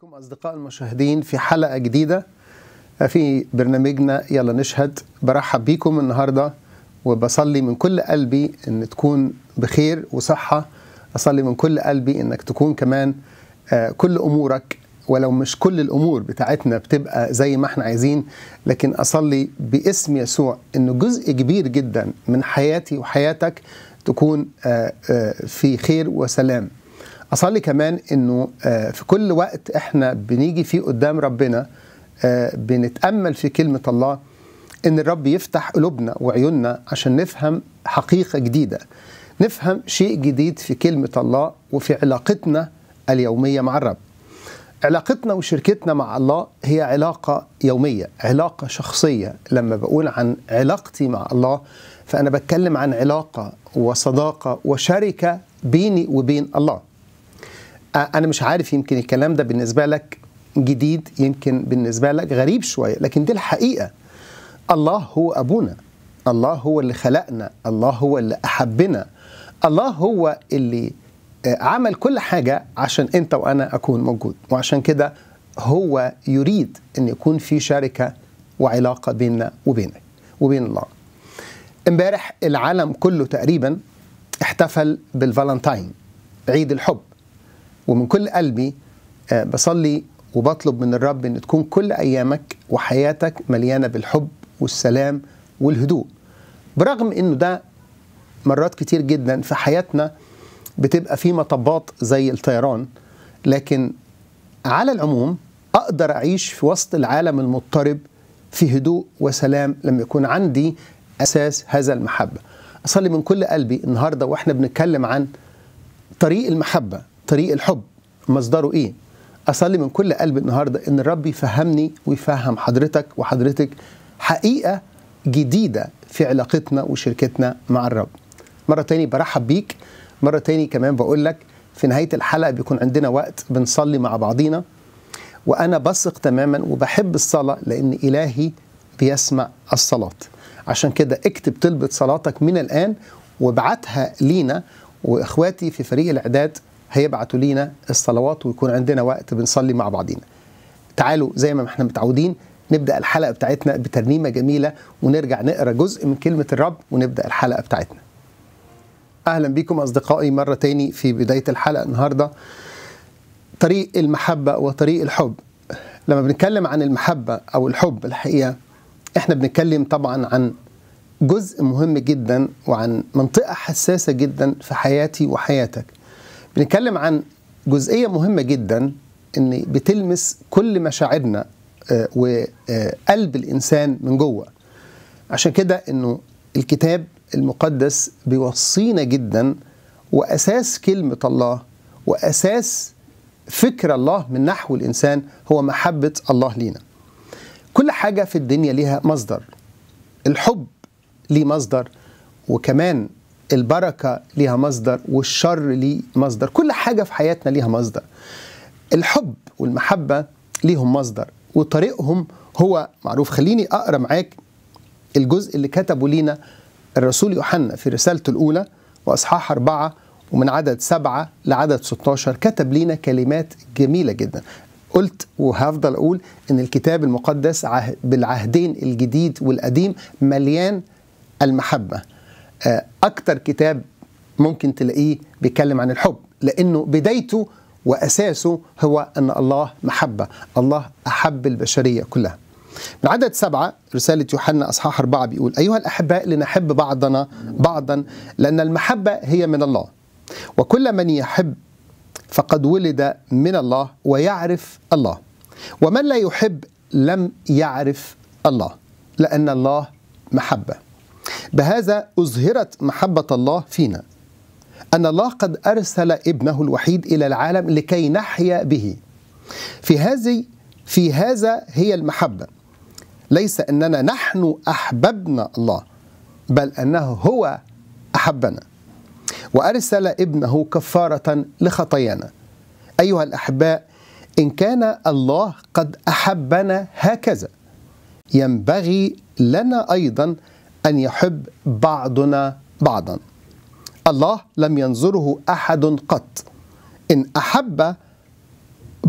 بكم أصدقاء المشاهدين في حلقة جديدة في برنامجنا يلا نشهد برحب بيكم النهاردة وبصلي من كل قلبي أن تكون بخير وصحة أصلي من كل قلبي أنك تكون كمان كل أمورك ولو مش كل الأمور بتاعتنا بتبقى زي ما احنا عايزين لكن أصلي باسم يسوع أنه جزء كبير جدا من حياتي وحياتك تكون في خير وسلام اصلي كمان انه في كل وقت احنا بنيجي فيه قدام ربنا بنتامل في كلمه الله ان الرب يفتح قلوبنا وعيوننا عشان نفهم حقيقه جديده نفهم شيء جديد في كلمه الله وفي علاقتنا اليوميه مع الرب علاقتنا وشركتنا مع الله هي علاقه يوميه علاقه شخصيه لما بقول عن علاقتي مع الله فانا بتكلم عن علاقه وصداقه وشركه بيني وبين الله انا مش عارف يمكن الكلام ده بالنسبه لك جديد يمكن بالنسبه لك غريب شويه لكن دي الحقيقه الله هو ابونا الله هو اللي خلقنا الله هو اللي احبنا الله هو اللي عمل كل حاجه عشان انت وانا اكون موجود وعشان كده هو يريد ان يكون في شركه وعلاقه بيننا وبينك وبين الله امبارح العالم كله تقريبا احتفل بالفالنتاين عيد الحب ومن كل قلبي بصلي وبطلب من الرب ان تكون كل ايامك وحياتك مليانه بالحب والسلام والهدوء برغم انه ده مرات كتير جدا في حياتنا بتبقى في مطبات زي الطيران لكن على العموم اقدر اعيش في وسط العالم المضطرب في هدوء وسلام لما يكون عندي اساس هذا المحبه اصلي من كل قلبي النهارده واحنا بنتكلم عن طريق المحبه طريق الحب مصدره ايه اصلي من كل قلب النهارده ان الرب يفهمني ويفهم حضرتك وحضرتك حقيقه جديده في علاقتنا وشركتنا مع الرب مره تاني برحب بيك مره تاني كمان بقول لك في نهايه الحلقه بيكون عندنا وقت بنصلي مع بعضينا وانا بثق تماما وبحب الصلاه لان الهي بيسمع الصلاه عشان كده اكتب طلبه صلاتك من الان وابعتها لينا واخواتي في فريق الاعداد هيبعتوا لينا الصلوات ويكون عندنا وقت بنصلي مع بعضينا تعالوا زي ما احنا متعودين نبدا الحلقه بتاعتنا بترنيمه جميله ونرجع نقرا جزء من كلمه الرب ونبدا الحلقه بتاعتنا اهلا بكم اصدقائي مره تاني في بدايه الحلقه النهارده طريق المحبه وطريق الحب لما بنتكلم عن المحبه او الحب الحقيقه احنا بنتكلم طبعا عن جزء مهم جدا وعن منطقه حساسه جدا في حياتي وحياتك بنتكلم عن جزئيه مهمه جدا ان بتلمس كل مشاعرنا وقلب الانسان من جوه عشان كده انه الكتاب المقدس بيوصينا جدا واساس كلمه الله واساس فكر الله من نحو الانسان هو محبه الله لينا كل حاجه في الدنيا ليها مصدر الحب ليه مصدر وكمان البركة ليها مصدر والشر ليه مصدر كل حاجة في حياتنا ليها مصدر الحب والمحبة ليهم مصدر وطريقهم هو معروف خليني أقرأ معاك الجزء اللي كتبه لينا الرسول يوحنا في رسالته الأولى وأصحاح أربعة ومن عدد سبعة لعدد 16 كتب لينا كلمات جميلة جدا قلت وهفضل أقول إن الكتاب المقدس بالعهدين الجديد والقديم مليان المحبة أكتر كتاب ممكن تلاقيه بيتكلم عن الحب لأنه بدايته وأساسه هو أن الله محبة الله أحب البشرية كلها من عدد سبعة رسالة يوحنا أصحاح أربعة بيقول أيها الأحباء لنحب بعضنا بعضا لأن المحبة هي من الله وكل من يحب فقد ولد من الله ويعرف الله ومن لا يحب لم يعرف الله لأن الله محبة بهذا أظهرت محبة الله فينا أن الله قد أرسل ابنه الوحيد إلى العالم لكي نحيا به في هذه في هذا هي المحبة ليس أننا نحن أحببنا الله بل أنه هو أحبنا وأرسل ابنه كفارة لخطايانا أيها الأحباء إن كان الله قد أحبنا هكذا ينبغي لنا أيضا أن يحب بعضنا بعضا الله لم ينظره أحد قط إن أحب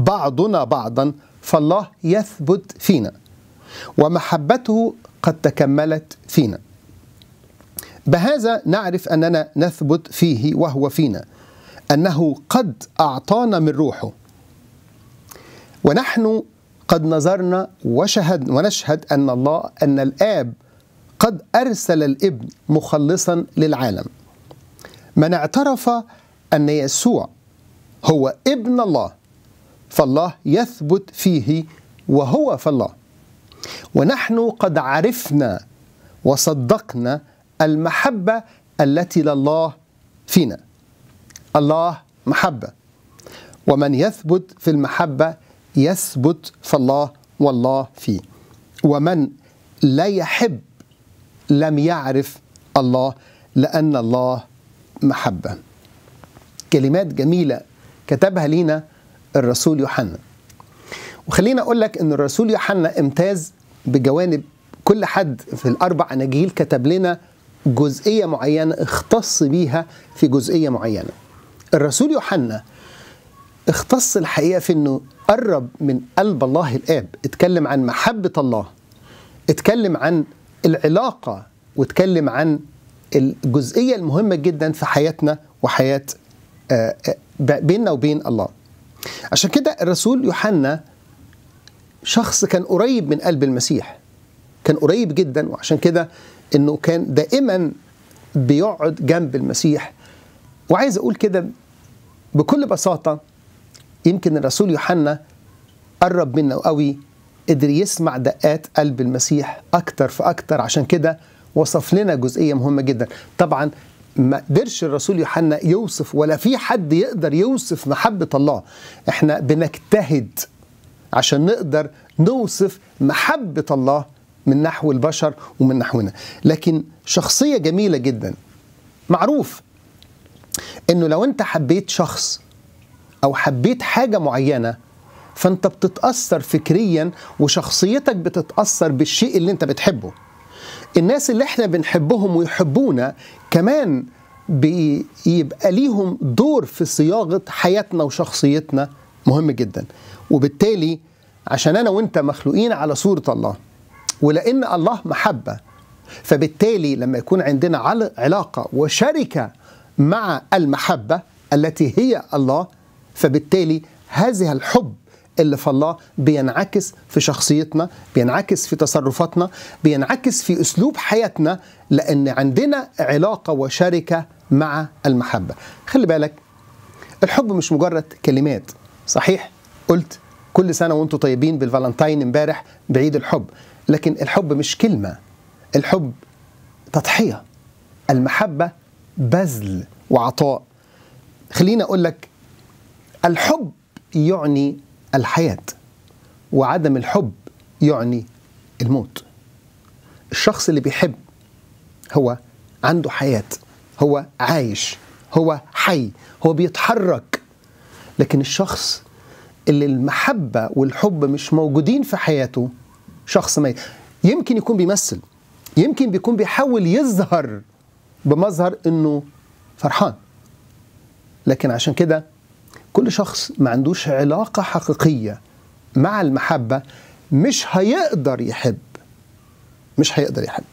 بعضنا بعضا فالله يثبت فينا ومحبته قد تكملت فينا بهذا نعرف اننا نثبت فيه وهو فينا انه قد اعطانا من روحه ونحن قد نظرنا وشهد ونشهد ان الله ان الاب قد ارسل الابن مخلصا للعالم من اعترف ان يسوع هو ابن الله فالله يثبت فيه وهو في الله ونحن قد عرفنا وصدقنا المحبه التي لله فينا الله محبه ومن يثبت في المحبه يثبت في الله والله فيه ومن لا يحب لم يعرف الله لان الله محبه كلمات جميله كتبها لينا الرسول يوحنا وخلينا اقول لك ان الرسول يوحنا امتاز بجوانب كل حد في الاربع اناجيل كتب لنا جزئيه معينه اختص بيها في جزئيه معينه الرسول يوحنا اختص الحقيقه في انه قرب من قلب الله الاب اتكلم عن محبه الله اتكلم عن العلاقه واتكلم عن الجزئيه المهمه جدا في حياتنا وحياه بيننا وبين الله عشان كده الرسول يوحنا شخص كان قريب من قلب المسيح كان قريب جدا وعشان كده انه كان دائما بيقعد جنب المسيح وعايز اقول كده بكل بساطه يمكن الرسول يوحنا قرب منه قوي قدر يسمع دقات قلب المسيح اكتر فاكتر عشان كده وصف لنا جزئيه مهمه جدا طبعا ما قدرش الرسول يوحنا يوصف ولا في حد يقدر يوصف محبه الله احنا بنجتهد عشان نقدر نوصف محبه الله من نحو البشر ومن نحونا لكن شخصيه جميله جدا معروف انه لو انت حبيت شخص او حبيت حاجه معينه فانت بتتاثر فكريا وشخصيتك بتتاثر بالشيء اللي انت بتحبه الناس اللي احنا بنحبهم ويحبونا كمان بيبقى ليهم دور في صياغه حياتنا وشخصيتنا مهم جدا وبالتالي عشان انا وانت مخلوقين على صوره الله ولان الله محبه فبالتالي لما يكون عندنا علاقه وشركه مع المحبه التي هي الله فبالتالي هذه الحب اللي في الله بينعكس في شخصيتنا بينعكس في تصرفاتنا بينعكس في اسلوب حياتنا لان عندنا علاقه وشركه مع المحبه خلي بالك الحب مش مجرد كلمات صحيح قلت كل سنه وانتم طيبين بالفالنتاين امبارح بعيد الحب لكن الحب مش كلمه الحب تضحيه المحبه بذل وعطاء خليني اقول لك الحب يعني الحياه وعدم الحب يعني الموت الشخص اللي بيحب هو عنده حياه هو عايش هو حي هو بيتحرك لكن الشخص اللي المحبه والحب مش موجودين في حياته شخص ميت يمكن يكون بيمثل يمكن بيكون بيحاول يظهر بمظهر انه فرحان لكن عشان كده كل شخص ما عندوش علاقه حقيقيه مع المحبه مش هيقدر يحب مش هيقدر يحب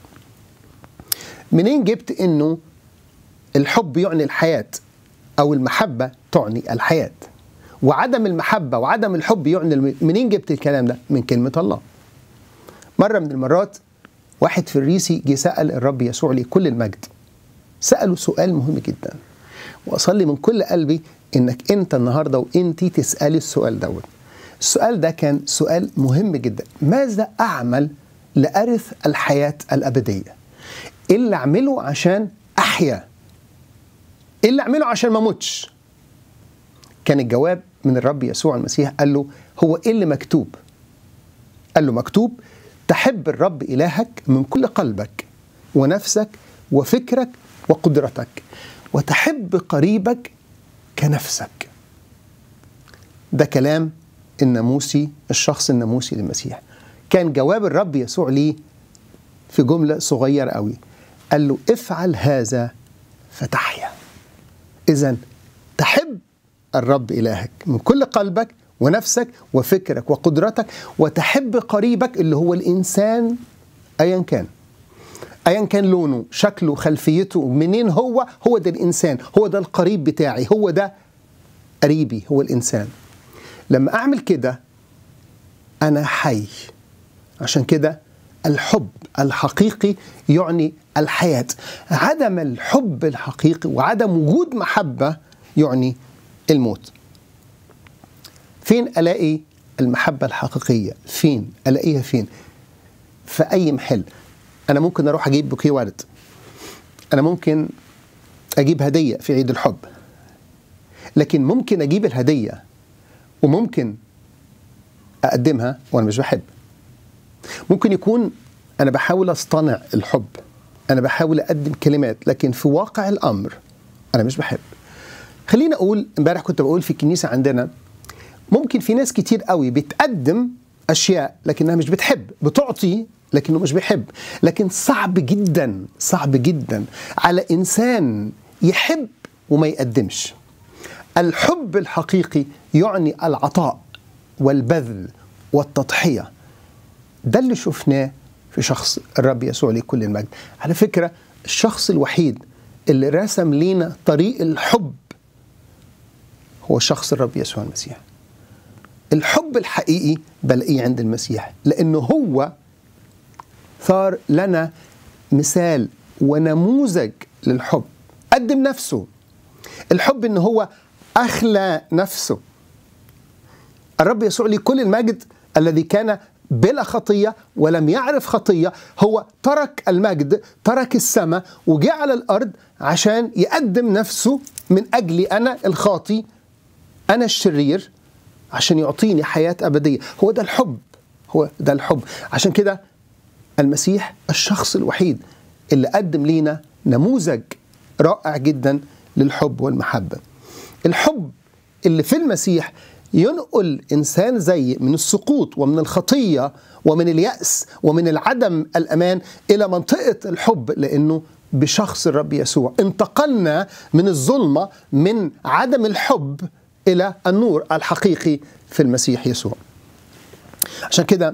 منين جبت انه الحب يعني الحياه او المحبه تعني الحياه وعدم المحبه وعدم الحب يعني منين جبت الكلام ده من كلمه الله مره من المرات واحد فريسي جه سال الرب يسوع لي كل المجد ساله سؤال مهم جدا واصلي من كل قلبي انك انت النهارده وانت تسالي السؤال دوت السؤال ده كان سؤال مهم جدا ماذا اعمل لارث الحياه الابديه ايه اللي اعمله عشان احيا ايه اللي اعمله عشان ما اموتش كان الجواب من الرب يسوع المسيح قال له هو ايه اللي مكتوب قال له مكتوب تحب الرب الهك من كل قلبك ونفسك وفكرك وقدرتك وتحب قريبك كنفسك ده كلام الناموسي الشخص الناموسي للمسيح كان جواب الرب يسوع ليه في جملة صغيرة قوي قال له افعل هذا فتحيا إذا تحب الرب إلهك من كل قلبك ونفسك وفكرك وقدرتك وتحب قريبك اللي هو الإنسان أيا كان ايا كان لونه شكله خلفيته منين هو هو ده الانسان هو ده القريب بتاعي هو ده قريبي هو الانسان لما اعمل كده انا حي عشان كده الحب الحقيقي يعني الحياه عدم الحب الحقيقي وعدم وجود محبه يعني الموت فين الاقي المحبه الحقيقيه فين الاقيها فين في اي محل انا ممكن اروح اجيب بوكيه ورد انا ممكن اجيب هديه في عيد الحب لكن ممكن اجيب الهديه وممكن اقدمها وانا مش بحب ممكن يكون انا بحاول اصطنع الحب انا بحاول اقدم كلمات لكن في واقع الامر انا مش بحب خليني اقول امبارح كنت بقول في الكنيسه عندنا ممكن في ناس كتير قوي بتقدم اشياء لكنها مش بتحب بتعطي لكنه مش بيحب لكن صعب جدا صعب جدا على انسان يحب وما يقدمش الحب الحقيقي يعني العطاء والبذل والتضحيه ده اللي شفناه في شخص الرب يسوع ليه كل المجد على فكره الشخص الوحيد اللي رسم لينا طريق الحب هو شخص الرب يسوع المسيح الحب الحقيقي بلاقيه عند المسيح لانه هو صار لنا مثال ونموذج للحب قدم نفسه الحب ان هو اخلى نفسه الرب يسوع لي كل المجد الذي كان بلا خطيه ولم يعرف خطيه هو ترك المجد ترك السماء وجاء على الارض عشان يقدم نفسه من اجلي انا الخاطي انا الشرير عشان يعطيني حياه ابديه هو ده الحب هو ده الحب عشان كده المسيح الشخص الوحيد اللي قدم لينا نموذج رائع جدا للحب والمحبه. الحب اللي في المسيح ينقل انسان زي من السقوط ومن الخطيه ومن الياس ومن العدم الامان الى منطقه الحب لانه بشخص الرب يسوع انتقلنا من الظلمه من عدم الحب الى النور الحقيقي في المسيح يسوع. عشان كده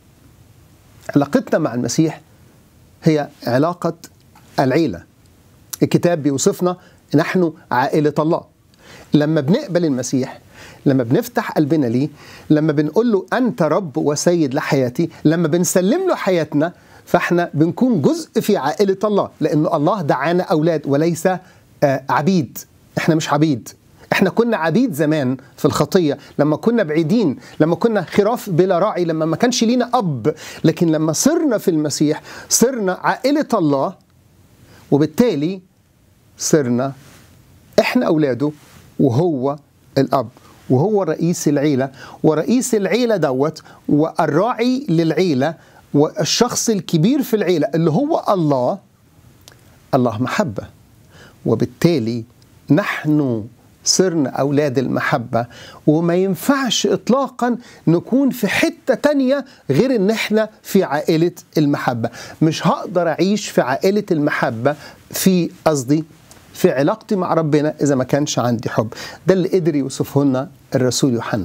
علاقتنا مع المسيح هي علاقة العيلة الكتاب بيوصفنا نحن عائلة الله لما بنقبل المسيح لما بنفتح قلبنا ليه لما بنقول له أنت رب وسيد لحياتي لما بنسلم له حياتنا فاحنا بنكون جزء في عائلة الله لأن الله دعانا أولاد وليس عبيد احنا مش عبيد احنا كنا عبيد زمان في الخطية لما كنا بعيدين لما كنا خراف بلا راعي لما ما كانش لينا أب لكن لما صرنا في المسيح صرنا عائلة الله وبالتالي صرنا احنا أولاده وهو الأب وهو رئيس العيلة ورئيس العيلة دوت والراعي للعيلة والشخص الكبير في العيلة اللي هو الله الله محبة وبالتالي نحن صرنا أولاد المحبة وما ينفعش إطلاقا نكون في حتة تانية غير إن إحنا في عائلة المحبة مش هقدر أعيش في عائلة المحبة في قصدي في علاقتي مع ربنا إذا ما كانش عندي حب ده اللي قدر يوصفه لنا الرسول يوحنا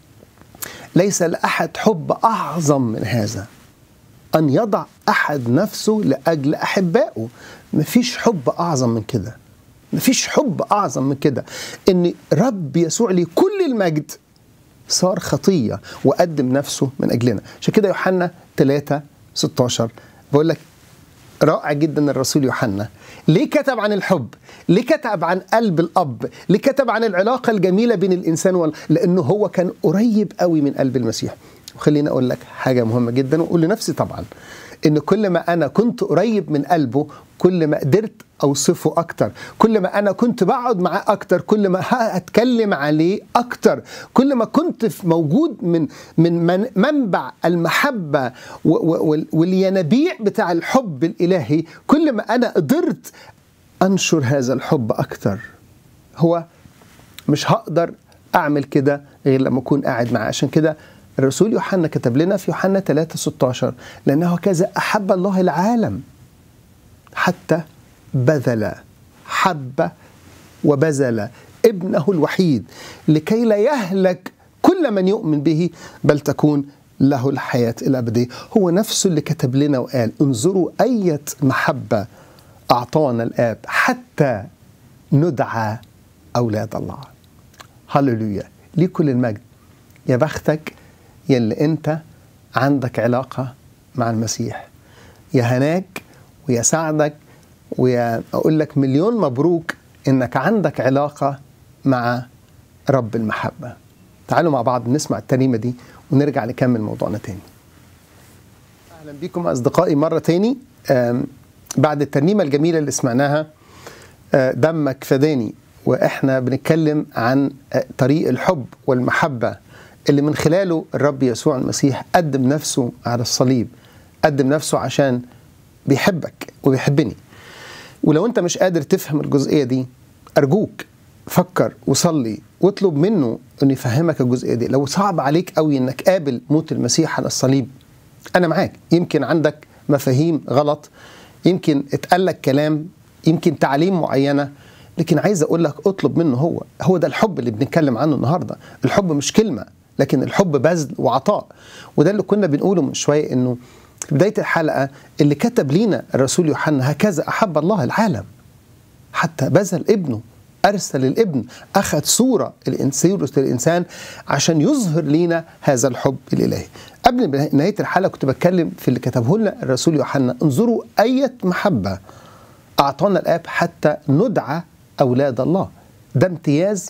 ليس لأحد حب أعظم من هذا أن يضع أحد نفسه لأجل أحبائه مفيش حب أعظم من كده مفيش حب أعظم من كده إن رب يسوع لي كل المجد صار خطية وقدم نفسه من أجلنا عشان كده يوحنا 3 16 بقول لك رائع جدا الرسول يوحنا ليه كتب عن الحب ليه كتب عن قلب الأب ليه كتب عن العلاقة الجميلة بين الإنسان وال... لأنه هو كان قريب قوي من قلب المسيح وخليني أقول لك حاجة مهمة جدا وأقول لنفسي طبعا إن كل ما أنا كنت قريب من قلبه كل ما قدرت اوصفه اكتر كل ما انا كنت بقعد معاه اكتر كل ما هتكلم عليه اكتر كل ما كنت في موجود من من منبع المحبه والينابيع بتاع الحب الالهي كل ما انا قدرت انشر هذا الحب اكتر هو مش هقدر اعمل كده غير لما اكون قاعد معاه عشان كده الرسول يوحنا كتب لنا في يوحنا 3 16 لانه كذا احب الله العالم حتى بذل حب وبذل ابنه الوحيد لكي لا يهلك كل من يؤمن به بل تكون له الحياة الأبدية هو نفسه اللي كتب لنا وقال انظروا أية محبة أعطانا الآب حتى ندعى أولاد الله هللويا ليه كل المجد يا بختك يلي أنت عندك علاقة مع المسيح يا هناك ويا سعدك ويا أقول لك مليون مبروك إنك عندك علاقة مع رب المحبة تعالوا مع بعض نسمع الترنيمة دي ونرجع نكمل موضوعنا تاني أهلا بكم أصدقائي مرة تاني بعد الترنيمة الجميلة اللي سمعناها دمك فداني وإحنا بنتكلم عن طريق الحب والمحبة اللي من خلاله الرب يسوع المسيح قدم نفسه على الصليب قدم نفسه عشان بيحبك وبيحبني ولو انت مش قادر تفهم الجزئية دي أرجوك فكر وصلي واطلب منه انه يفهمك الجزئيه دي لو صعب عليك قوي انك قابل موت المسيح على الصليب انا معاك يمكن عندك مفاهيم غلط يمكن اتقال لك كلام يمكن تعليم معينه لكن عايز اقول لك اطلب منه هو هو ده الحب اللي بنتكلم عنه النهارده الحب مش كلمه لكن الحب بذل وعطاء وده اللي كنا بنقوله من شويه انه في بدايه الحلقه اللي كتب لينا الرسول يوحنا هكذا احب الله العالم حتى بذل ابنه أرسل الابن أخذ صورة صورة الإنسان عشان يظهر لنا هذا الحب الإلهي قبل نهاية الحلقة كنت بتكلم في اللي كتبه لنا الرسول يوحنا انظروا أية محبة أعطانا الآب حتى ندعى أولاد الله ده امتياز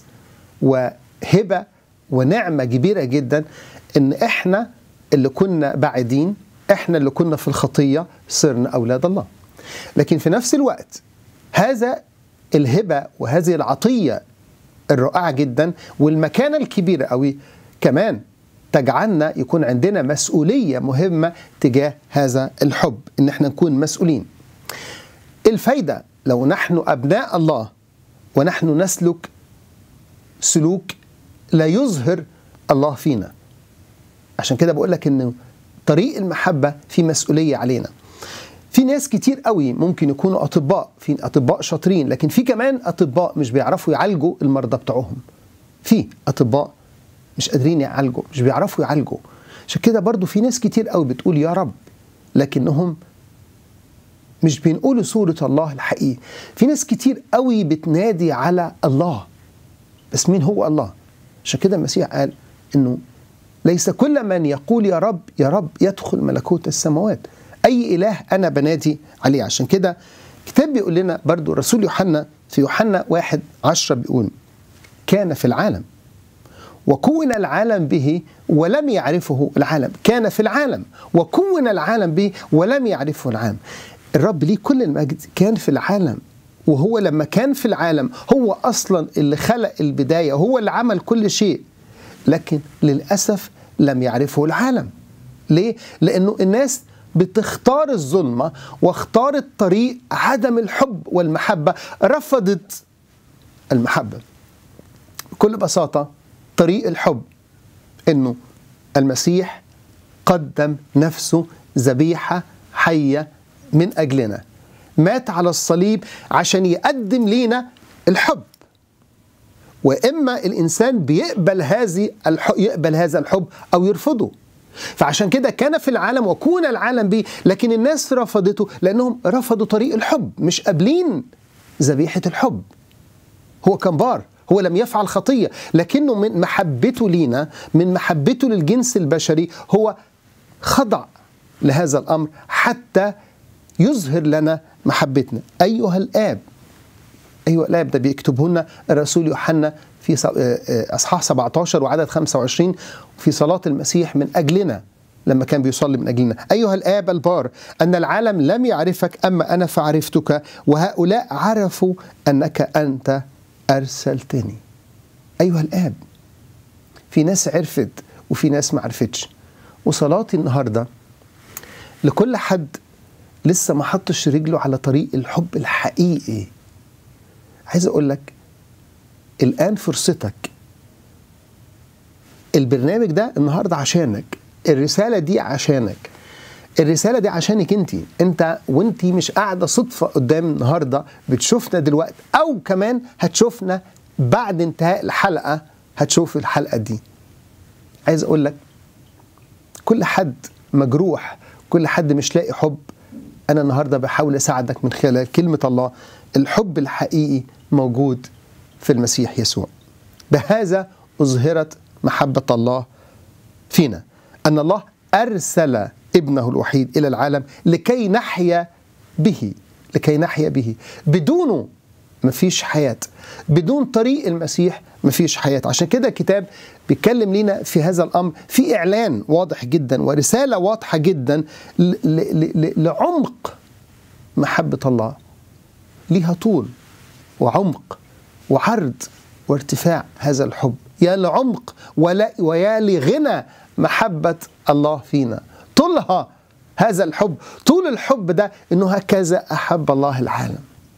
وهبة ونعمة كبيرة جدا إن إحنا اللي كنا بعيدين إحنا اللي كنا في الخطية صرنا أولاد الله لكن في نفس الوقت هذا الهبة وهذه العطية الرائعة جدا والمكانة الكبيرة قوي كمان تجعلنا يكون عندنا مسؤولية مهمة تجاه هذا الحب إن احنا نكون مسؤولين الفايدة لو نحن أبناء الله ونحن نسلك سلوك لا يظهر الله فينا عشان كده بقول لك إن طريق المحبة في مسؤولية علينا في ناس كتير قوي ممكن يكونوا اطباء في اطباء شاطرين لكن في كمان اطباء مش بيعرفوا يعالجوا المرضى بتوعهم في اطباء مش قادرين يعالجوا مش بيعرفوا يعالجوا عشان كده برضو في ناس كتير قوي بتقول يا رب لكنهم مش بينقلوا صورة الله الحقيقي في ناس كتير قوي بتنادي على الله بس مين هو الله عشان كده المسيح قال انه ليس كل من يقول يا رب يا رب يدخل ملكوت السماوات اي اله انا بنادي عليه عشان كده كتاب بيقول لنا برضو الرسول يوحنا في يوحنا واحد عشرة بيقول كان في العالم وكون العالم به ولم يعرفه العالم كان في العالم وكون العالم به ولم يعرفه العالم الرب ليه كل المجد كان في العالم وهو لما كان في العالم هو اصلا اللي خلق البدايه هو اللي عمل كل شيء لكن للاسف لم يعرفه العالم ليه لانه الناس بتختار الظلمة واختارت طريق عدم الحب والمحبة رفضت المحبة بكل بساطة طريق الحب انه المسيح قدم نفسه ذبيحة حية من أجلنا مات على الصليب عشان يقدم لينا الحب وإما الإنسان بيقبل هذه الحب يقبل هذا الحب أو يرفضه فعشان كده كان في العالم وكون العالم به لكن الناس رفضته لانهم رفضوا طريق الحب مش قابلين ذبيحه الحب هو كان بار هو لم يفعل خطيه لكنه من محبته لينا من محبته للجنس البشري هو خضع لهذا الامر حتى يظهر لنا محبتنا ايها الاب ايها الاب ده بيكتبه لنا الرسول يوحنا في اصحاح 17 وعدد 25 في صلاه المسيح من اجلنا لما كان بيصلي من اجلنا ايها الاب البار ان العالم لم يعرفك اما انا فعرفتك وهؤلاء عرفوا انك انت ارسلتني ايها الاب في ناس عرفت وفي ناس ما عرفتش وصلاتي النهارده لكل حد لسه ما حطش رجله على طريق الحب الحقيقي عايز اقول لك الان فرصتك البرنامج ده النهارده عشانك الرساله دي عشانك الرساله دي عشانك انت انت وانت مش قاعده صدفه قدام النهارده بتشوفنا دلوقتي او كمان هتشوفنا بعد انتهاء الحلقه هتشوف الحلقه دي عايز اقول لك كل حد مجروح كل حد مش لاقي حب انا النهارده بحاول اساعدك من خلال كلمه الله الحب الحقيقي موجود في المسيح يسوع بهذا اظهرت محبه الله فينا ان الله ارسل ابنه الوحيد الى العالم لكي نحيا به لكي نحيا به بدونه مفيش حياة بدون طريق المسيح مفيش حياة عشان كده الكتاب بيتكلم لنا في هذا الأمر في إعلان واضح جدا ورسالة واضحة جدا لعمق محبة الله ليها طول وعمق وعرض وارتفاع هذا الحب يا لعمق ولا ويا لغنى محبة الله فينا طولها هذا الحب طول الحب ده انه هكذا احب الله العالم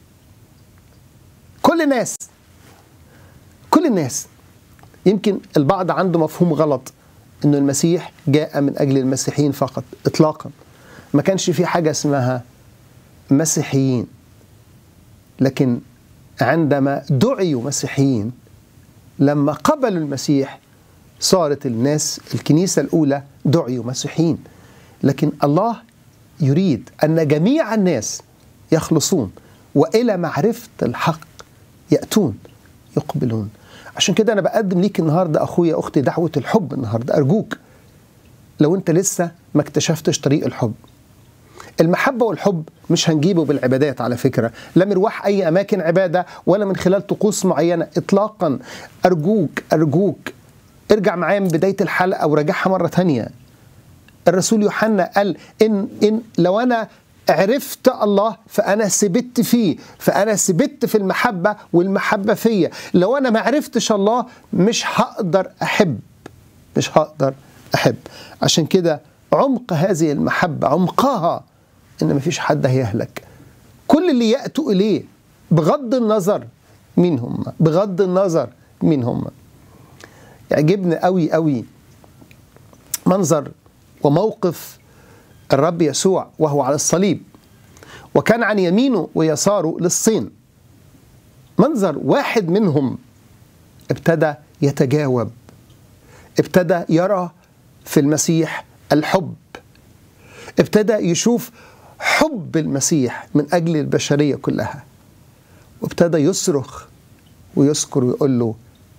كل الناس كل الناس يمكن البعض عنده مفهوم غلط انه المسيح جاء من اجل المسيحيين فقط اطلاقا ما كانش في حاجه اسمها مسيحيين لكن عندما دعيوا مسيحيين لما قبلوا المسيح صارت الناس الكنيسه الاولى دعيوا مسيحيين لكن الله يريد ان جميع الناس يخلصون والى معرفه الحق ياتون يقبلون عشان كده انا بقدم ليك النهارده اخويا اختي دعوه الحب النهارده ارجوك لو انت لسه ما اكتشفتش طريق الحب المحبة والحب مش هنجيبه بالعبادات على فكرة لا مروح أي أماكن عبادة ولا من خلال طقوس معينة إطلاقا أرجوك أرجوك ارجع معايا من بداية الحلقة وراجعها مرة تانية الرسول يوحنا قال إن, إن لو أنا عرفت الله فأنا سبت فيه فأنا سبت في المحبة والمحبة فيا لو أنا ما عرفتش الله مش هقدر أحب مش هقدر أحب عشان كده عمق هذه المحبة عمقها إن مفيش حد هيهلك كل اللي يأتوا إليه بغض النظر مين هم بغض النظر مين هم يعجبني قوي قوي منظر وموقف الرب يسوع وهو على الصليب وكان عن يمينه ويساره للصين منظر واحد منهم ابتدى يتجاوب ابتدى يرى في المسيح الحب ابتدى يشوف حب المسيح من اجل البشريه كلها وابتدى يصرخ ويذكر ويقول له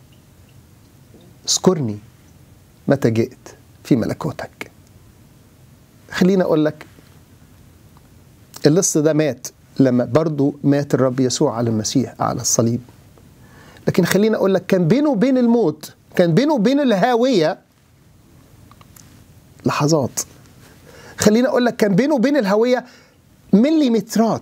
اذكرني متى جئت في ملكوتك خليني اقول لك اللص ده مات لما برضه مات الرب يسوع على المسيح على الصليب لكن خليني اقول لك كان بينه وبين الموت كان بينه وبين الهاويه لحظات خليني اقول لك كان بينه وبين الهويه مليمترات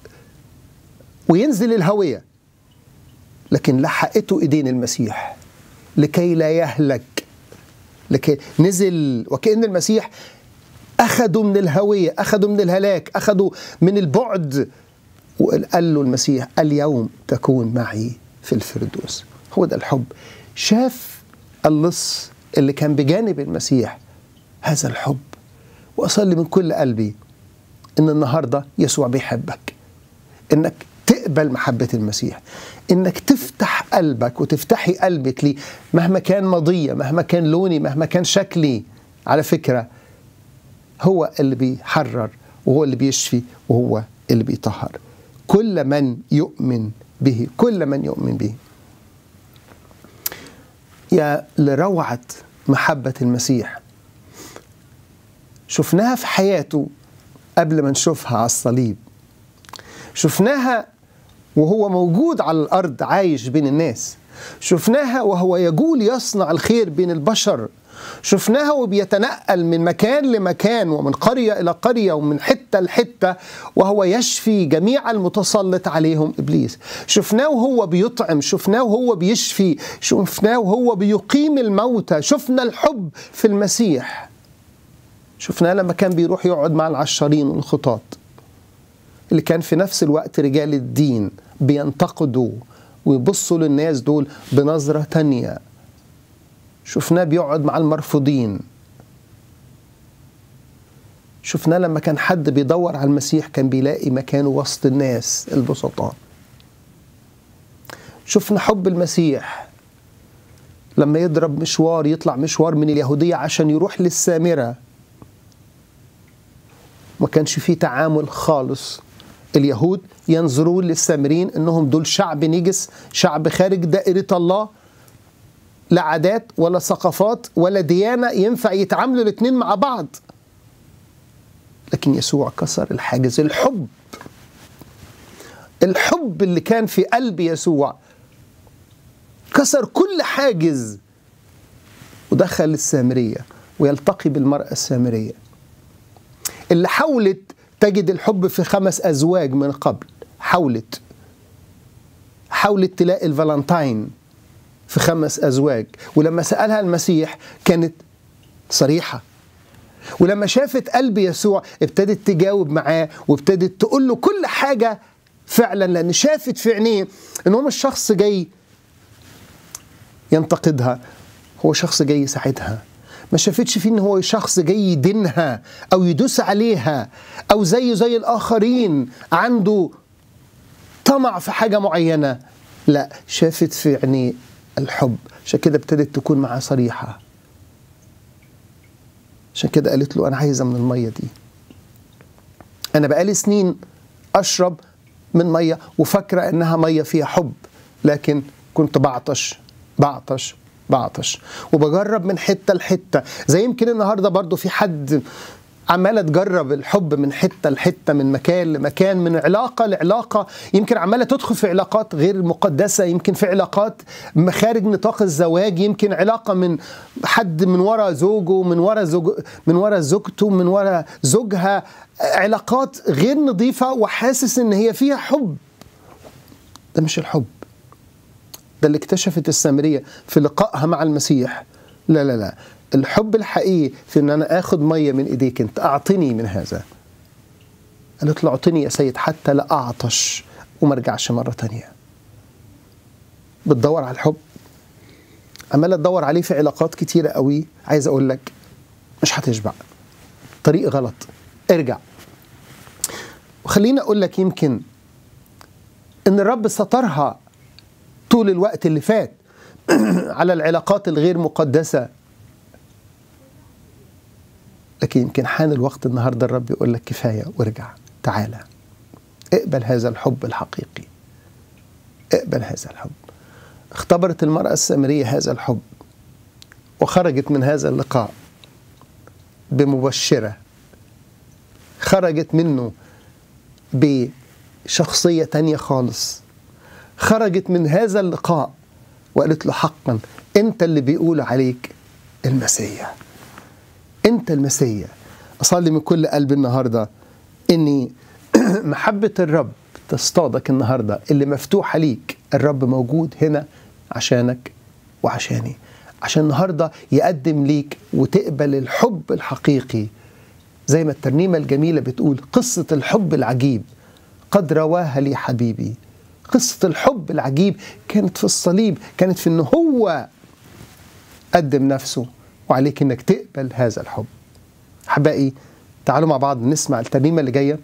وينزل الهويه لكن لحقته ايدين المسيح لكي لا يهلك لكي نزل وكأن المسيح أخذوا من الهوية أخذوا من الهلاك أخذوا من البعد وقال له المسيح اليوم تكون معي في الفردوس هو ده الحب شاف اللص اللي كان بجانب المسيح هذا الحب وأصلي من كل قلبي إن النهاردة يسوع بيحبك إنك تقبل محبة المسيح إنك تفتح قلبك وتفتحي قلبك ليه مهما كان مضية مهما كان لوني مهما كان شكلي على فكرة هو اللي بيحرر وهو اللي بيشفي وهو اللي بيطهر كل من يؤمن به كل من يؤمن به يا لروعة محبة المسيح شفناها في حياته قبل ما نشوفها على الصليب شفناها وهو موجود على الأرض عايش بين الناس شفناها وهو يجول يصنع الخير بين البشر شفناها وبيتنقل من مكان لمكان ومن قرية إلى قرية ومن حتة لحتة وهو يشفي جميع المتسلط عليهم إبليس شفناه وهو بيطعم شفناه وهو بيشفي شفناه وهو بيقيم الموتى شفنا الحب في المسيح شفناه لما كان بيروح يقعد مع العشارين والخطاط اللي كان في نفس الوقت رجال الدين بينتقدوا ويبصوا للناس دول بنظرة تانية شفناه بيقعد مع المرفوضين شفناه لما كان حد بيدور على المسيح كان بيلاقي مكانه وسط الناس البسطاء شفنا حب المسيح لما يضرب مشوار يطلع مشوار من اليهودية عشان يروح للسامرة ما كانش فيه تعامل خالص اليهود ينظرون للسامرين انهم دول شعب نجس شعب خارج دائرة الله لا عادات ولا ثقافات ولا ديانة ينفع يتعاملوا الاثنين مع بعض لكن يسوع كسر الحاجز الحب الحب اللي كان في قلب يسوع كسر كل حاجز ودخل السامرية ويلتقي بالمرأة السامرية اللي حاولت تجد الحب في خمس أزواج من قبل حاولت حاولت تلاقي الفالنتاين في خمس أزواج ولما سألها المسيح كانت صريحة ولما شافت قلب يسوع ابتدت تجاوب معاه وابتدت تقول له كل حاجة فعلا لأن شافت في عينيه إن هو مش شخص جاي ينتقدها هو شخص جاي يساعدها ما شافتش فيه ان هو شخص جاي يدينها او يدوس عليها او زيه زي الاخرين عنده طمع في حاجه معينه لا شافت في عينيه الحب عشان كده ابتدت تكون معاه صريحه عشان كده قالت له انا عايزه من الميه دي انا بقالي سنين اشرب من ميه وفاكره انها ميه فيها حب لكن كنت بعطش بعطش بعطش وبجرب من حته لحته زي يمكن النهارده برضو في حد عماله تجرب الحب من حته لحته من مكان لمكان من علاقه لعلاقه يمكن عماله تدخل في علاقات غير مقدسه يمكن في علاقات خارج نطاق الزواج يمكن علاقه من حد من ورا زوجه من ورا زوج من ورا زوجته من ورا زوجها علاقات غير نظيفه وحاسس ان هي فيها حب ده مش الحب ده اللي اكتشفت السامريه في لقائها مع المسيح لا لا لا الحب الحقيقي في ان انا اخد ميه من ايديك انت اعطني من هذا قالت له اعطني يا سيد حتى لا اعطش وما ارجعش مره تانية بتدور على الحب عماله تدور عليه في علاقات كتيره قوي عايز اقول لك مش هتشبع طريق غلط ارجع وخليني اقول لك يمكن ان الرب سترها طول الوقت اللي فات على العلاقات الغير مقدسه لكن يمكن حان الوقت النهارده الرب يقول لك كفايه وارجع تعالى اقبل هذا الحب الحقيقي اقبل هذا الحب اختبرت المرأة السامرية هذا الحب وخرجت من هذا اللقاء بمبشرة خرجت منه بشخصية تانية خالص خرجت من هذا اللقاء وقالت له حقا انت اللي بيقول عليك المسيح انت المسيا اصلي من كل قلبي النهارده اني محبه الرب تصطادك النهارده اللي مفتوحه ليك الرب موجود هنا عشانك وعشاني عشان النهارده يقدم ليك وتقبل الحب الحقيقي زي ما الترنيمه الجميله بتقول قصه الحب العجيب قد رواها لي حبيبي قصه الحب العجيب كانت في الصليب كانت في ان هو قدم نفسه وعليك انك تقبل هذا الحب احبائي تعالوا مع بعض نسمع الترنيمه اللي جايه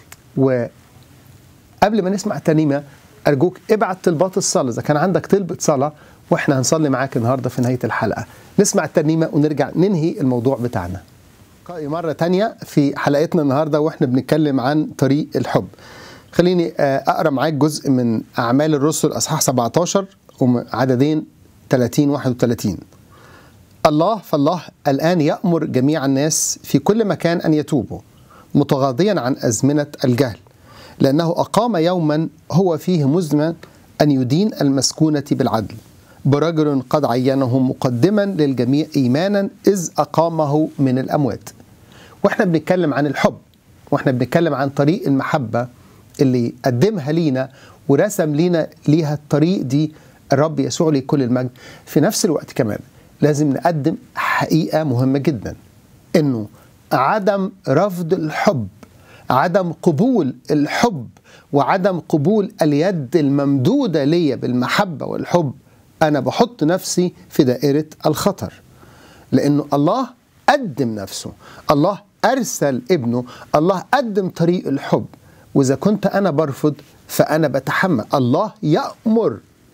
وقبل ما نسمع الترنيمه ارجوك ابعت طلبات الصلاه اذا كان عندك طلبه صلاه واحنا هنصلي معاك النهارده في نهايه الحلقه نسمع الترنيمه ونرجع ننهي الموضوع بتاعنا مرة تانية في حلقتنا النهاردة وإحنا بنتكلم عن طريق الحب خليني أقرأ معاك جزء من أعمال الرسل أصحاح 17 وعددين 30 31 الله فالله الآن يأمر جميع الناس في كل مكان أن يتوبوا متغاضيا عن أزمنة الجهل لأنه أقام يوما هو فيه مزمن أن يدين المسكونة بالعدل برجل قد عينه مقدما للجميع إيمانا إذ أقامه من الأموات وإحنا بنتكلم عن الحب وإحنا بنتكلم عن طريق المحبة اللي قدمها لينا ورسم لينا ليها الطريق دي الرب يسوع لي كل المجد في نفس الوقت كمان لازم نقدم حقيقة مهمة جدا انه عدم رفض الحب عدم قبول الحب وعدم قبول اليد الممدودة ليا بالمحبة والحب أنا بحط نفسي في دائرة الخطر لأنه الله قدم نفسه الله أرسل ابنه الله قدم طريق الحب وإذا كنت أنا برفض فأنا بتحمل الله يأمر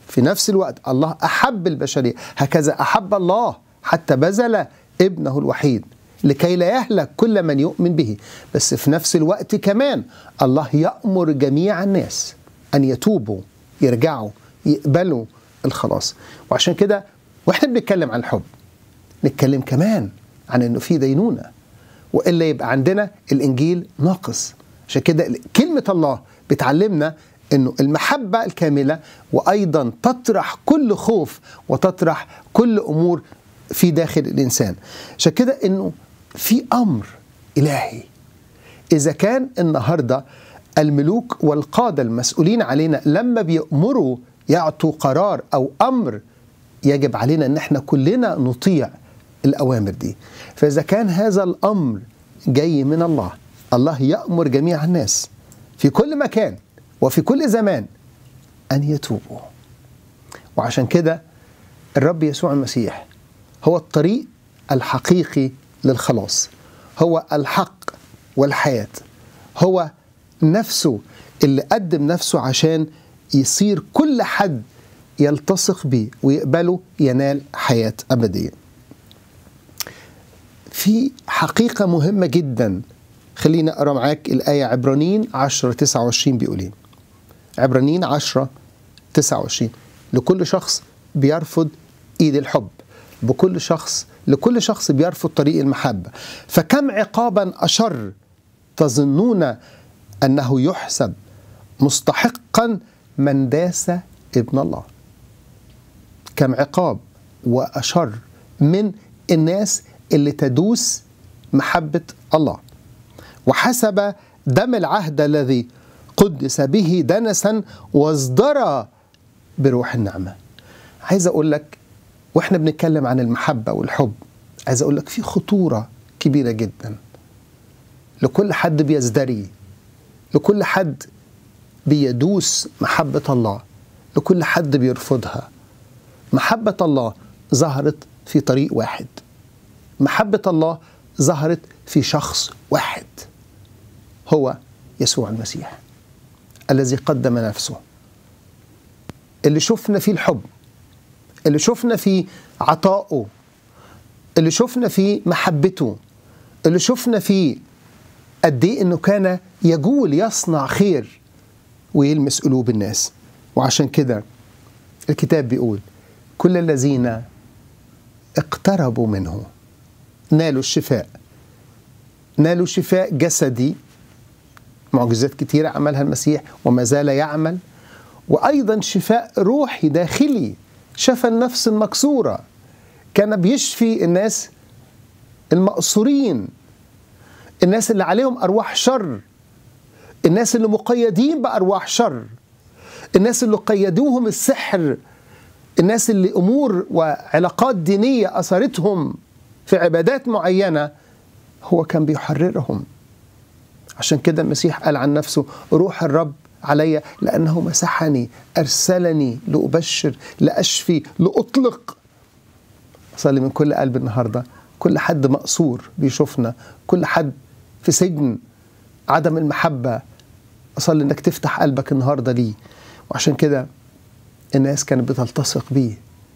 في نفس الوقت الله أحب البشرية هكذا أحب الله حتى بذل ابنه الوحيد لكي لا يهلك كل من يؤمن به بس في نفس الوقت كمان الله يأمر جميع الناس أن يتوبوا يرجعوا يقبلوا الخلاص وعشان كده واحنا بنتكلم عن الحب نتكلم كمان عن انه في دينونه والا يبقى عندنا الانجيل ناقص عشان كده كلمه الله بتعلمنا انه المحبه الكامله وايضا تطرح كل خوف وتطرح كل امور في داخل الانسان عشان كده انه في امر الهي اذا كان النهارده الملوك والقاده المسؤولين علينا لما بيامروا يعطوا قرار او امر يجب علينا ان احنا كلنا نطيع الاوامر دي فاذا كان هذا الامر جاي من الله الله يامر جميع الناس في كل مكان وفي كل زمان ان يتوبوا وعشان كده الرب يسوع المسيح هو الطريق الحقيقي للخلاص هو الحق والحياه هو نفسه اللي قدم نفسه عشان يصير كل حد يلتصق بيه ويقبله ينال حياة أبدية في حقيقة مهمة جدا خلينا أقرأ معاك الآية عبرانيين 10 29 بيقول إيه عبرانيين 10 29 لكل شخص بيرفض إيد الحب بكل شخص لكل شخص بيرفض طريق المحبة فكم عقابا أشر تظنون أنه يحسب مستحقا من داس ابن الله كم عقاب وأشر من الناس اللي تدوس محبة الله وحسب دم العهد الذي قدس به دنسا وازدرى بروح النعمة عايز أقول لك وإحنا بنتكلم عن المحبة والحب عايز أقول لك في خطورة كبيرة جدا لكل حد بيزدري لكل حد بيدوس محبة الله لكل حد بيرفضها محبة الله ظهرت في طريق واحد محبة الله ظهرت في شخص واحد هو يسوع المسيح الذي قدم نفسه اللي شفنا فيه الحب اللي شفنا فيه عطائه اللي شفنا فيه محبته اللي شفنا فيه قد ايه انه كان يجول يصنع خير ويلمس قلوب الناس وعشان كده الكتاب بيقول كل الذين اقتربوا منه نالوا الشفاء نالوا شفاء جسدي معجزات كتيرة عملها المسيح وما زال يعمل وأيضا شفاء روحي داخلي شفى النفس المكسورة كان بيشفي الناس المقصورين الناس اللي عليهم أرواح شر الناس اللي مقيدين بأرواح شر الناس اللي قيدوهم السحر الناس اللي أمور وعلاقات دينية أثرتهم في عبادات معينة هو كان بيحررهم عشان كده المسيح قال عن نفسه روح الرب علي لأنه مسحني أرسلني لأبشر لأشفي لأطلق أصلي من كل قلب النهاردة كل حد مقصور بيشوفنا كل حد في سجن عدم المحبة أصلي إنك تفتح قلبك النهاردة ليه وعشان كده الناس كانت بتلتصق بيه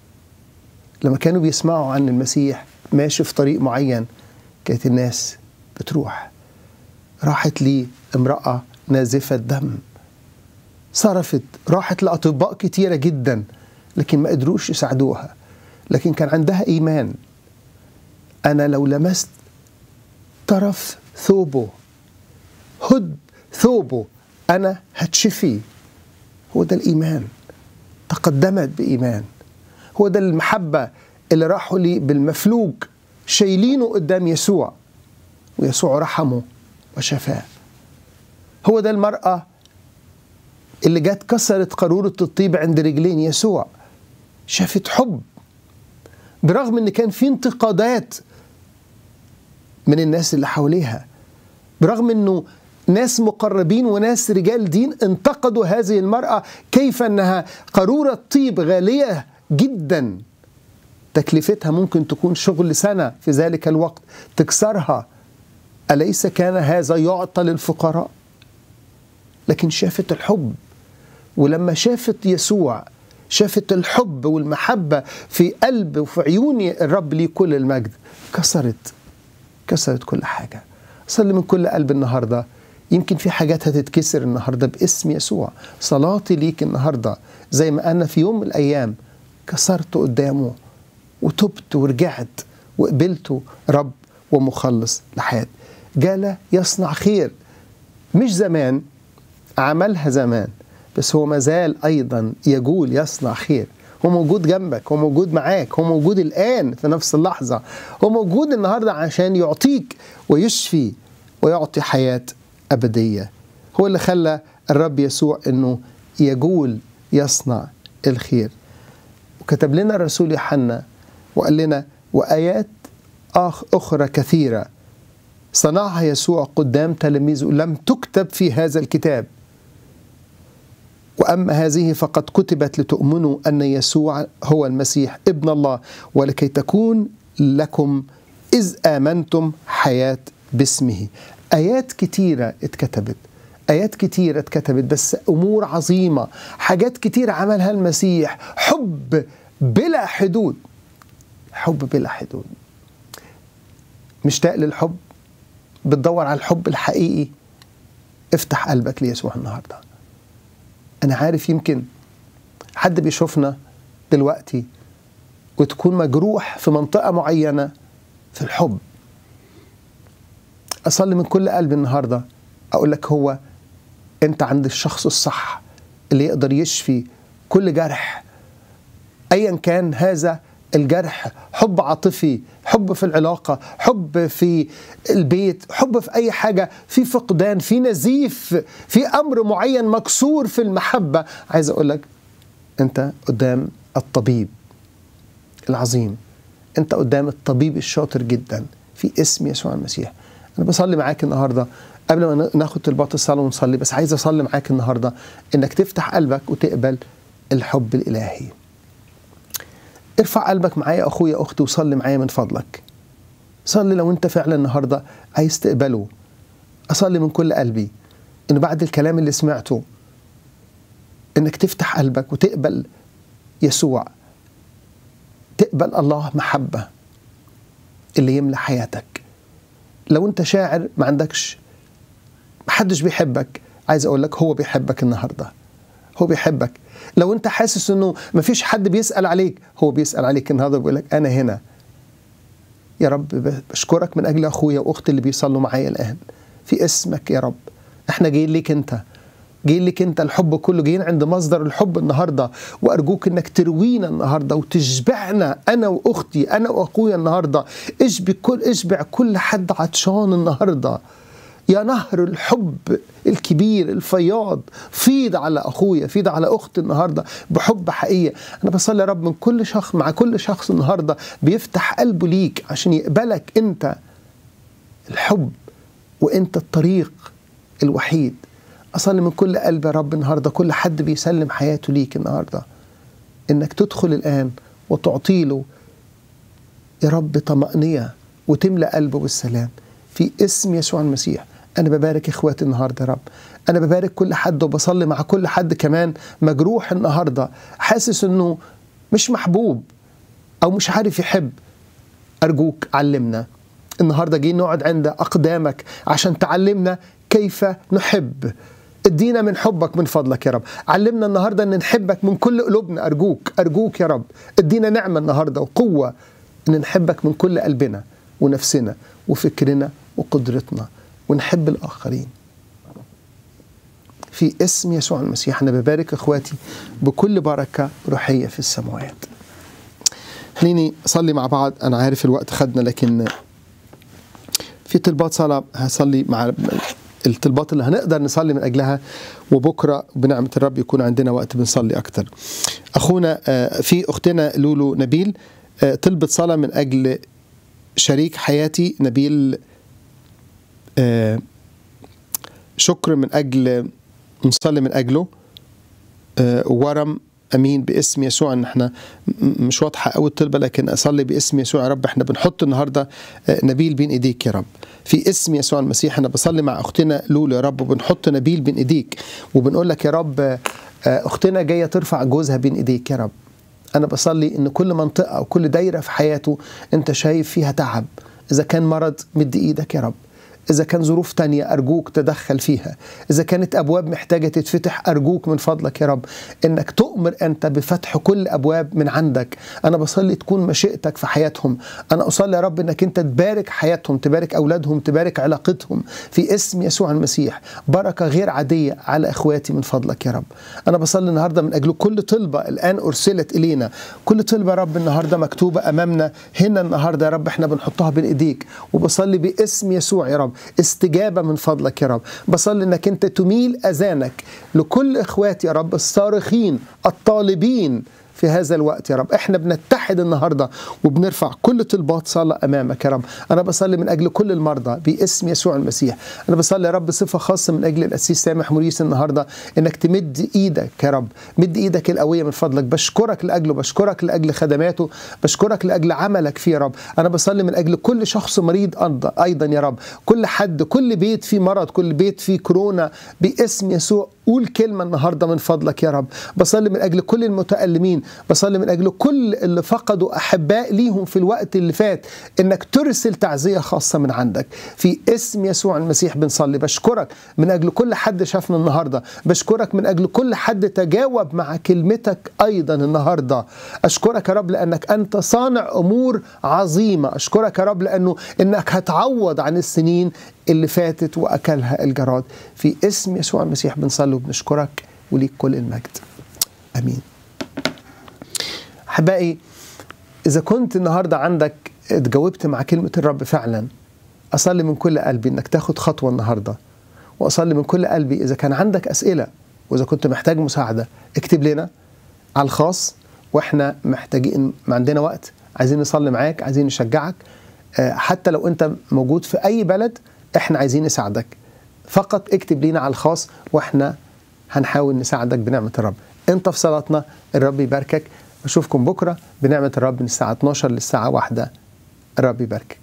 لما كانوا بيسمعوا عن المسيح ماشي في طريق معين كانت الناس بتروح راحت لي امرأة نازفة دم صرفت راحت لأطباء كتيرة جدا لكن ما قدروش يساعدوها لكن كان عندها إيمان أنا لو لمست طرف ثوبه هد ثوبه أنا هتشفي هو ده الإيمان تقدمت بإيمان هو ده المحبة اللي راحوا لي بالمفلوج شايلينه قدام يسوع ويسوع رحمه وشفاه هو ده المرأة اللي جت كسرت قارورة الطيب عند رجلين يسوع شافت حب برغم ان كان في انتقادات من الناس اللي حواليها برغم انه ناس مقربين وناس رجال دين انتقدوا هذه المرأة كيف أنها قارورة طيب غالية جدا تكلفتها ممكن تكون شغل سنة في ذلك الوقت تكسرها أليس كان هذا يعطى للفقراء لكن شافت الحب ولما شافت يسوع شافت الحب والمحبة في قلب وفي عيون الرب ليه كل المجد كسرت كسرت كل حاجة صلي من كل قلب النهاردة يمكن في حاجات هتتكسر النهاردة باسم يسوع صلاتي ليك النهاردة زي ما أنا في يوم من الأيام كسرت قدامه وتبت ورجعت وقبلته رب ومخلص لحياتي جال يصنع خير مش زمان عملها زمان بس هو مازال أيضا يجول يصنع خير هو موجود جنبك هو موجود معاك هو موجود الآن في نفس اللحظة هو موجود النهاردة عشان يعطيك ويشفي ويعطي حياة أبدية هو اللي خلى الرب يسوع أنه يجول يصنع الخير وكتب لنا الرسول يوحنا وقال لنا وآيات أخرى كثيرة صنعها يسوع قدام تلاميذه لم تكتب في هذا الكتاب واما هذه فقد كتبت لتؤمنوا ان يسوع هو المسيح ابن الله ولكي تكون لكم اذ امنتم حياه باسمه ايات كتيره اتكتبت ايات كتيره اتكتبت بس امور عظيمه حاجات كتيره عملها المسيح حب بلا حدود حب بلا حدود مشتاق للحب بتدور على الحب الحقيقي افتح قلبك ليسوع النهارده انا عارف يمكن حد بيشوفنا دلوقتي وتكون مجروح في منطقه معينه في الحب اصلي من كل قلبي النهارده اقول لك هو انت عند الشخص الصح اللي يقدر يشفي كل جرح ايا كان هذا الجرح حب عاطفي حب في العلاقة حب في البيت حب في أي حاجة في فقدان في نزيف في أمر معين مكسور في المحبة عايز أقول لك أنت قدام الطبيب العظيم أنت قدام الطبيب الشاطر جدا في اسم يسوع المسيح أنا بصلي معاك النهاردة قبل ما ناخد طلبات الصلاة ونصلي بس عايز أصلي معاك النهاردة إنك تفتح قلبك وتقبل الحب الإلهي ارفع قلبك معايا اخويا اختي وصلي معايا من فضلك صلي لو انت فعلا النهارده عايز تقبله اصلي من كل قلبي ان بعد الكلام اللي سمعته انك تفتح قلبك وتقبل يسوع تقبل الله محبه اللي يملى حياتك لو انت شاعر ما عندكش محدش بيحبك عايز اقول لك هو بيحبك النهارده هو بيحبك لو انت حاسس انه مفيش حد بيسال عليك هو بيسال عليك النهارده بيقول لك انا هنا يا رب بشكرك من اجل اخويا واختي اللي بيصلوا معايا الان في اسمك يا رب احنا جايين ليك انت جايين لك انت الحب كله جايين عند مصدر الحب النهارده وارجوك انك تروينا النهارده وتشبعنا انا واختي انا واخويا النهارده اشبع كل اشبع كل حد عطشان النهارده يا نهر الحب الكبير الفياض فيض على اخويا فيض على اختي النهارده بحب حقيقي انا بصلي يا رب من كل شخص مع كل شخص النهارده بيفتح قلبه ليك عشان يقبلك انت الحب وانت الطريق الوحيد اصلي من كل قلب يا رب النهارده كل حد بيسلم حياته ليك النهارده انك تدخل الان وتعطي له يا رب طمأنينة وتملأ قلبه بالسلام في اسم يسوع المسيح أنا ببارك إخواتي النهاردة يا رب أنا ببارك كل حد وبصلي مع كل حد كمان مجروح النهاردة حاسس أنه مش محبوب أو مش عارف يحب أرجوك علمنا النهاردة جايين نقعد عند أقدامك عشان تعلمنا كيف نحب ادينا من حبك من فضلك يا رب علمنا النهاردة أن نحبك من كل قلوبنا أرجوك أرجوك يا رب ادينا نعمة النهاردة وقوة أن نحبك من كل قلبنا ونفسنا وفكرنا وقدرتنا ونحب الآخرين في اسم يسوع المسيح أنا ببارك إخواتي بكل بركة روحية في السماوات خليني أصلي مع بعض أنا عارف الوقت خدنا لكن في طلبات صلاة هصلي مع الطلبات اللي هنقدر نصلي من أجلها وبكرة بنعمة الرب يكون عندنا وقت بنصلي أكتر أخونا في أختنا لولو نبيل طلبت صلاة من أجل شريك حياتي نبيل شكر من أجل نصلي من أجله ورم امين باسم يسوع ان احنا مش واضحه قوي الطلبه لكن اصلي باسم يسوع يا رب احنا بنحط النهارده نبيل بين ايديك يا رب في اسم يسوع المسيح انا بصلي مع اختنا لولو يا رب وبنحط نبيل بين ايديك وبنقول لك يا رب آه، اختنا جايه ترفع جوزها بين ايديك يا رب انا بصلي ان كل منطقه وكل دايره في حياته انت شايف فيها تعب اذا كان مرض مد ايدك يا رب إذا كان ظروف تانية أرجوك تدخل فيها إذا كانت أبواب محتاجة تتفتح أرجوك من فضلك يا رب إنك تؤمر أنت بفتح كل أبواب من عندك أنا بصلي تكون مشيئتك في حياتهم أنا أصلي يا رب إنك أنت تبارك حياتهم تبارك أولادهم تبارك علاقتهم في اسم يسوع المسيح بركة غير عادية على إخواتي من فضلك يا رب أنا بصلي النهاردة من أجل كل طلبة الآن أرسلت إلينا كل طلبة يا رب النهاردة مكتوبة أمامنا هنا النهاردة يا رب إحنا بنحطها بين إيديك وبصلي باسم يسوع يا رب استجابة من فضلك يا رب بصلي انك انت تميل اذانك لكل اخواتي يا رب الصارخين الطالبين في هذا الوقت يا رب احنا بنتحد النهارده وبنرفع كل طلبات صلاه امامك يا رب انا بصلي من اجل كل المرضى باسم يسوع المسيح انا بصلي يا رب صفه خاصه من اجل القسيس سامح موريس النهارده انك تمد ايدك يا رب مد ايدك القويه من فضلك بشكرك لاجله بشكرك لاجل خدماته بشكرك لاجل عملك فيه يا رب انا بصلي من اجل كل شخص مريض أيضا- ايضا يا رب كل حد كل بيت فيه مرض كل بيت فيه كورونا باسم يسوع قول كلمة النهاردة من فضلك يا رب بصلي من أجل كل المتألمين بصلي من أجل كل اللي فقدوا أحباء ليهم في الوقت اللي فات إنك ترسل تعزية خاصة من عندك في اسم يسوع المسيح بنصلي بشكرك من أجل كل حد شافنا النهاردة بشكرك من أجل كل حد تجاوب مع كلمتك أيضا النهاردة أشكرك يا رب لأنك أنت صانع أمور عظيمة أشكرك يا رب لأنه إنك هتعوض عن السنين اللي فاتت وأكلها الجراد في اسم يسوع المسيح بنصلي وبنشكرك وليك كل المجد امين احبائي اذا كنت النهارده عندك اتجاوبت مع كلمه الرب فعلا اصلي من كل قلبي انك تاخد خطوه النهارده واصلي من كل قلبي اذا كان عندك اسئله واذا كنت محتاج مساعده اكتب لنا على الخاص واحنا محتاجين ما عندنا وقت عايزين نصلي معاك عايزين نشجعك آه، حتى لو انت موجود في اي بلد احنا عايزين نساعدك فقط اكتب لينا على الخاص واحنا هنحاول نساعدك بنعمة الرب انت في صلاتنا الرب يباركك اشوفكم بكرة بنعمة الرب من الساعة 12 للساعة 1 الرب يباركك